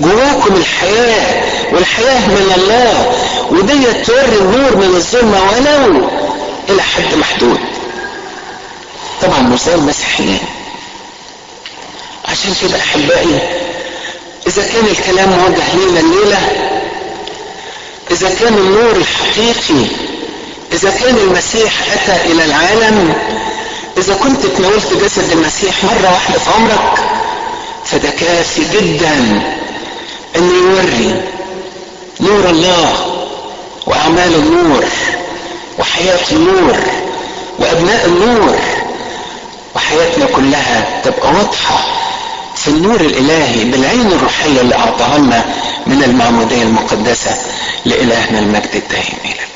جواكم الحياة والحياة من الله ودي توري النور من الظلمة ولو إلى حد محدود طبعا مش زي المسيحيين عشان كده أحبائي إذا كان الكلام موجه لينا الليلة إذا كان النور الحقيقي إذا كان المسيح أتى إلى العالم إذا كنت تناولت جسد المسيح مرة واحدة في عمرك فده كافي جدا أن يوري نور الله وأعمال النور وحياة النور وأبناء النور وحياتنا كلها تبقى واضحة في النور الإلهي بالعين الروحية اللي أعطاها لنا من المعمودية المقدسة لإلهنا المجد الدائم إلى